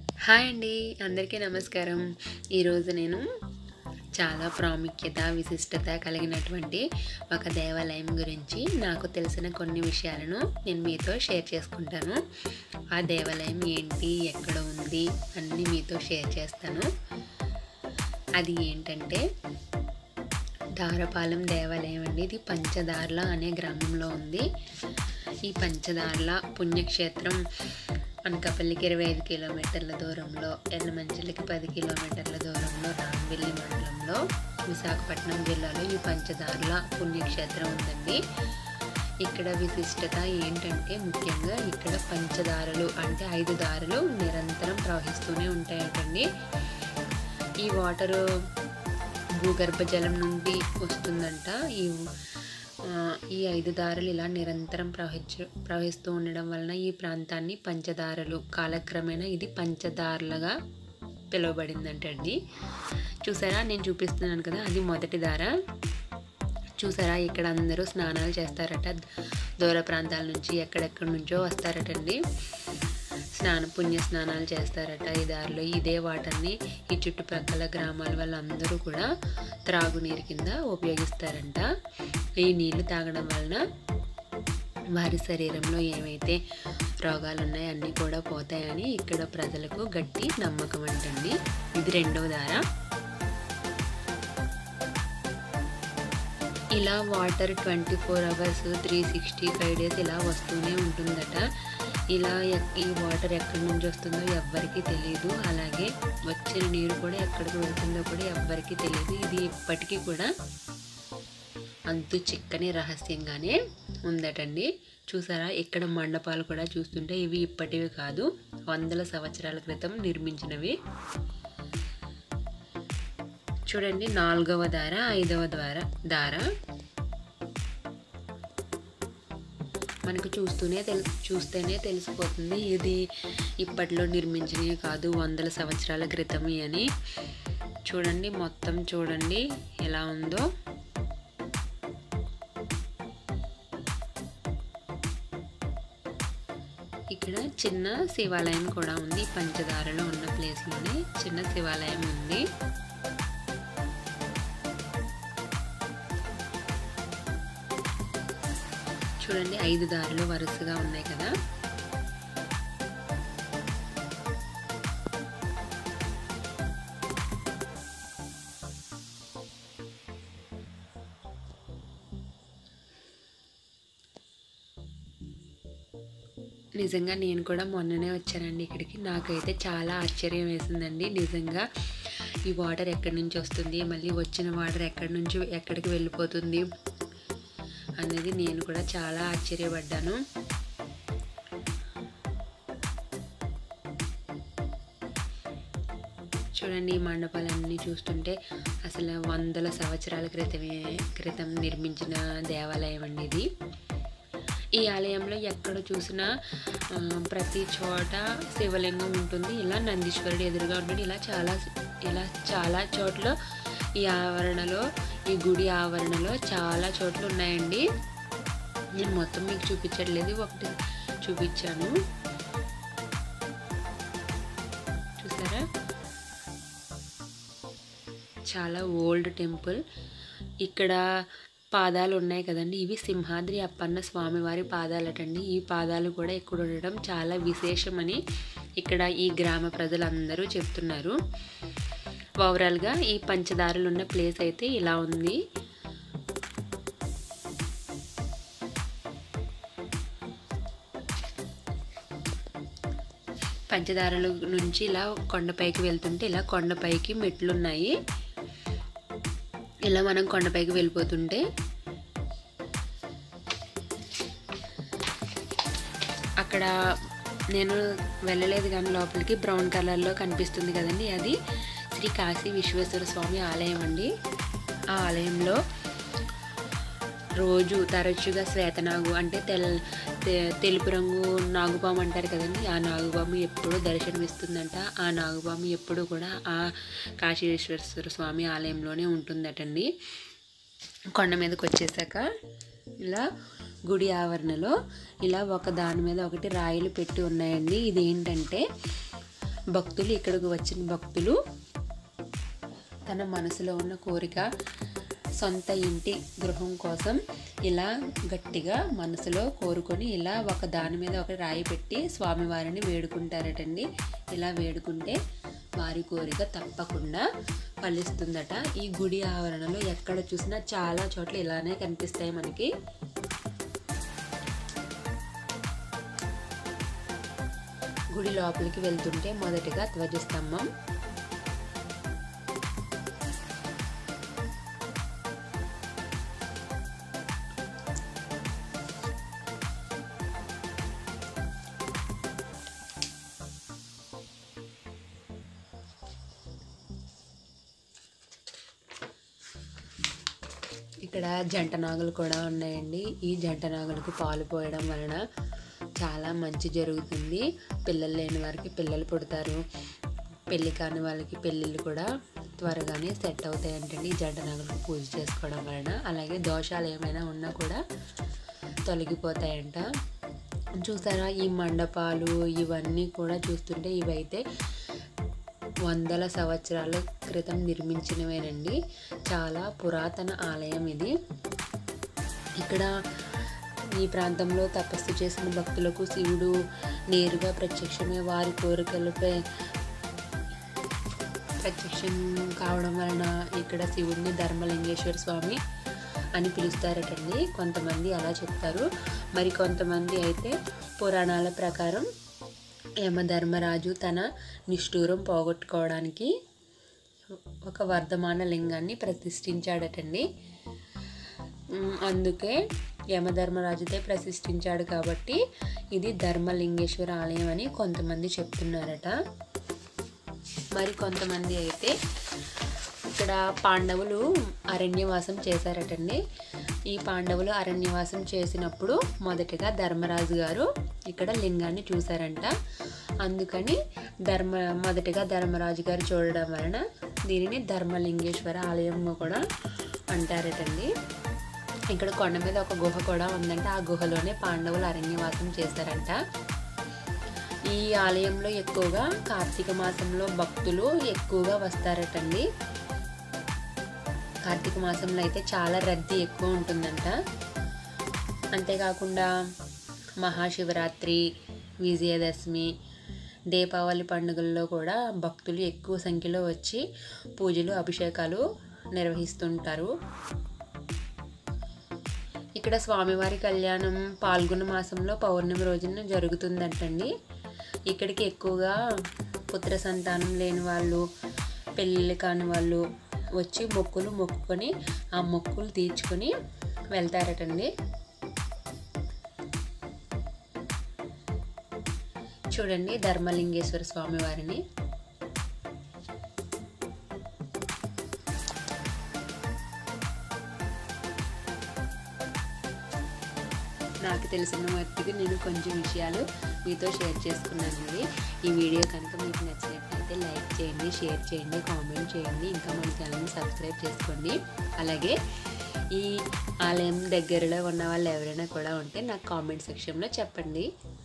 hi అండి అందరికీ నమస్కారం ఈరోజు నేను చాలా ప్రాముఖ్యత విశిష్టత కలిగినటువంటి ఒక దేవాలయం గురించి నాకు తెలిసిన కొన్ని విషయాలను నేను మీతో షేర్ చేసుకుంటాను ఆ దేవాలయం ఏంటి ఎక్కడ ఉంది అన్నీ మీతో షేర్ చేస్తాను అది ఏంటంటే దారపాలెం దేవాలయం అండి ఇది పంచదార్ల అనే గ్రామంలో ఉంది ఈ పంచదార్ల పుణ్యక్షేత్రం అనకాపల్లికి ఇరవై ఐదు కిలోమీటర్ల దూరంలో ఎర్రమంచిలకి పది కిలోమీటర్ల దూరంలో రాంవెల్లి మండలంలో విశాఖపట్నం జిల్లాలో ఈ పంచదార్ల పుణ్యక్షేత్రం ఉందండి ఇక్కడ విశిష్టత ఏంటంటే ముఖ్యంగా ఇక్కడ పంచదారలు అంటే ఐదు దారులు నిరంతరం ప్రవహిస్తూనే ఉంటాయటండి ఈ వాటరు భూగర్భ జలం నుండి వస్తుందంట ఈ ఆ, ఈ ఐదు దారులు ఇలా నిరంతరం ప్రవహించ ప్రవహిస్తూ ఉండడం వలన ఈ ప్రాంతాన్ని పంచదారలు కాలక్రమేణా ఇది పంచదారులుగా పిలువబడిందంటండి చూసారా నేను చూపిస్తున్నాను కదా అది మొదటి దార చూసారా ఇక్కడ అందరూ స్నానాలు చేస్తారట దూర ప్రాంతాల నుంచి ఎక్కడెక్కడి నుంచో వస్తారటండి స్నాన పుణ్య స్నానాలు చేస్తారట ఈ దారిలో ఇదే వాటర్ని ఈ చుట్టుప్రక్కల గ్రామాల వాళ్ళందరూ కూడా త్రాగునీరు కింద ఉపయోగిస్తారంట ఈ నీళ్లు తాగడం వలన వారి శరీరంలో ఏవైతే రోగాలు ఉన్నాయో అన్నీ కూడా పోతాయని ఇక్కడ ప్రజలకు గట్టి నమ్మకం అంటండి ఇది రెండవ దార ఇలా water twenty four hours three sixty five days ఇలా వస్తూనే ఉంటుందట ఇలా ఎక్- ఈ వాటర్ ఎక్కడి నుంచి వస్తుందో ఎవ్వరికీ తెలియదు అలాగే వచ్చిన నీరు కూడా ఎక్కడికి వెళ్తుందో కూడా ఎవ్వరికీ తెలియదు ఇది ఇప్పటికీ కూడా అంతు చిక్కని రహస్యంగానే ఉందటండి చూసారా ఇక్కడ మండపాలు కూడా చూస్తుంటే ఇవి ఇప్పటివి కాదు వందల సంవత్సరాల క్రితం నిర్మించినవి చూడండి నాలుగవ దార ఐదవ ద్వార దార మనకు చూస్తూనే తెలు చూస్తేనే తెలిసిపోతుంది ఇది ఇప్పట్లో నిర్మించినవి కాదు వందల సంవత్సరాల క్రితమే అని చూడండి మొత్తం చూడండి ఎలా ఉందో ఇక్కడ చిన్న శివాలయం కూడా ఉంది పంచదారలో ఉన్న ప్లేస్లోనే చిన్న శివాలయం ఉంది చూడండి ఐదు దారులు వరుసగా ఉన్నాయి కదా నిజంగా నేను కూడా మొన్ననే వచ్చానండి ఇక్కడికి నాకైతే చాలా ఆశ్చర్యం వేసిందండి నిజంగా ఈ వాటర్ ఎక్కడి నుంచి వస్తుంది మళ్ళీ వచ్చిన వాటర్ ఎక్కడి నుంచి ఎక్కడికి వెళ్ళిపోతుంది అనేది నేను కూడా చాలా ఆశ్చర్యపడ్డాను చూడండి ఈ మండపాలన్నీ చూస్తుంటే అసలు వందల సంవత్సరాల క్రితమే క్రితం నిర్మించిన దేవాలయం అండి ఇది ఈ ఆలయంలో ఎక్కడ చూసినా ఆ, ప్రతి చోట శివలింగం ఉంటుంది ఇలా నందీశ్వరుడు ఎదురుగా ఉంటుంది ఇలా చాలా ఇలా చాలా చోట్ల ఈ ఆవరణలో ఈ గుడి ఆవరణలో చాలా చోట్ల ఉన్నాయండి నేను మొత్తం మీకు చూపించట్లేదు ఒకటి చూపించాను చూసారా చాలా ఓల్డ్ టెంపుల్ ఇక్కడ పాదాలు ఉన్నాయి కదండి ఇవి సింహాద్రి అప్పన్న స్వామివారి పాదాలటండి ఈ పాదాలు కూడా ఇక్కడ ఉండడం చాలా విశేషమని ఇక్కడ ఈ గ్రామ ప్రజలందరూ చెప్తున్నారు ఓవరాల్గా ఈ పంచదారులు ఉన్న ప్లేస్ అయితే ఇలా ఉంది పంచదారల నుంచి ఇలా కొండపైకి వెళ్తుంటే ఇలా కొండపైకి మెట్లు ఉన్నాయి ఇలా మనం కొండపైకి వెళ్ళిపోతుంటే అక్కడ నేను వెళ్ళలేదు కానీ లోపలికి బ్రౌన్ కలర్లో కనిపిస్తుంది కదండి అది శ్రీ కాశీ విశ్వేశ్వర స్వామి ఆలయం అండి ఆ ఆలయంలో రోజు తరచుగా శ్వేతనాగు అంటే తెల్ తె- తెలుపు రంగు నాగుపాము అంటారు కదండి ఆ నాగుపాము ఎప్పుడూ దర్శనమిస్తుందంట ఆ నాగుపాము ఎప్పుడు కూడా ఆ కాశీ విశ్వేశ్వర స్వామి ఆలయంలోనే ఉంటుందటండి కొండ మీదకి వచ్చేసాక ఇలా గుడి ఆవరణలో ఇలా ఒక దాని మీద ఒకటి రాయిలు పెట్టి ఉన్నాయండి ఇది ఏంటంటే భక్తులు ఇక్కడికి వచ్చిన భక్తులు తన మనసులో ఉన్న కోరిక సొంత ఇంటి గృహం కోసం ఇలా గట్టిగా మనసులో కోరుకొని ఇలా ఒక దాని మీద ఒక రాయి పెట్టి స్వామివారిని వేడుకుంటారటండి ఇలా వేడుకుంటే వారి కోరిక తప్పకుండా ఫలిస్తుందట ఈ గుడి ఆవరణలో ఎక్కడ చూసినా చాలా చోట్ల ఇలానే కనిపిస్తాయి మనకి గుడి లోపలికి వెళ్తుంటే మొదటిగా ధ్వజస్తంభం ఇక్కడ జంట నాగులు కూడా ఉన్నాయండి ఈ జంట నాగులకు పాలు పోయడం వలన చాలా మంచి జరుగుతుంది పిల్లలు లేని వారికి పిల్లలు పుడతారు పెళ్ళి కాని వాళ్ళకి పెళ్ళిళ్ళు కూడా త్వరగానే సెట్ అవుతాయంటండి ఈ జంట నాగులకు పూజ చేసుకోవడం వలన అలాగే దోషాలు ఏమైనా ఉన్నా కూడా తొలగిపోతాయంట చూసారా ఈ మండపాలు ఇవన్నీ కూడా చూస్తుంటే ఇవైతే వందల సంవత్సరాల క్రితం నిర్మించినవేనండి చాలా పురాతన ఆలయం ఇది ఇక్కడ ఈ ప్రాంతంలో తపస్సు చేసిన భక్తులకు శివుడు నేరుగా ప్రత్యక్షమే వారి కోరికలపై ప్రత్యక్షం కావడం వలన ఇక్కడ శివుడిని ధర్మలింగేశ్వర స్వామి అని పిలుస్తారటండి కొంతమంది అలా చెప్తారు మరి కొంతమంది అయితే పురాణాల ప్రకారం యమధర్మరాజు తన నిష్ఠూరం పోగొట్టుకోవడానికి ఒక వర్ధమాన లింగాన్ని ప్రతిష్ఠించాడటండి ఉమ్, అందుకే యమధర్మరాజుతే ప్రతిష్ఠించాడు కాబట్టి ఇది ధర్మలింగేశ్వర ఆలయం అని కొంతమంది చెప్తున్నారట మరి కొంతమంది అయితే ఇక్కడ పాండవులు అరణ్యవాసం చేశారటండి ఈ పాండవులు అరణ్యవాసం చేసినప్పుడు మొదటగా ధర్మరాజు గారు ఇక్కడ లింగాన్ని చూశారంట అందుకని ధర్మ మొదటగా ధర్మరాజు గారు చూడడం వలన దీనిని ధర్మలింగేశ్వర ఆలయంగా కూడా అంటారటండి ఇక్కడ కొండ మీద ఒక గుహ కూడా ఉందంట ఆ గుహలోనే పాండవులు అరణ్యవాసం చేశారంట ఈ ఆలయంలో ఎక్కువగా కార్తీక మాసంలో భక్తులు ఎక్కువగా వస్తారటండి కార్తీక మాసంలో అయితే చాలా రద్దీ ఎక్కువ ఉంటుందంట అంతేకాకుండా మహాశివరాత్రి విజయదశమి దీపావళి పండుగల్లో కూడా భక్తులు ఎక్కువ సంఖ్యలో వచ్చి పూజలు అభిషేకాలు నిర్వహిస్తుంటారు ఇక్కడ స్వామివారి కళ్యాణం పాల్గొన మాసంలో పౌర్ణమి రోజున జరుగుతుందంటండి ఇక్కడికి ఎక్కువగా పుత్ర సంతానం లేని వాళ్ళు పెళ్ళిళ్ళు కాని వాళ్ళు వచ్చి మొక్కులు మొక్కుకొని ఆ మొక్కులు తీర్చుకొని వెళ్తారటండి చూడండి ధర్మలింగేశ్వర స్వామి వారిని నాకు తెలిసిన మట్టుకు నేను కొంచెం విషయాలు మీతో షేర్ చేసుకున్నానండి ఈ వీడియో కనుక మీకు నచ్చినట్లయితే లైక్ చేయండి షేర్ చేయండి కామెంట్ చేయండి ఇంకా మన ఛానల్ని సబ్స్క్రైబ్ చేసుకోండి అలాగే ఈ ఆలయం దగ్గరలో ఉన్న వాళ్ళు ఎవరైనా కూడా ఉంటే నాకు కామెంట్ సెక్షన్లో చెప్పండి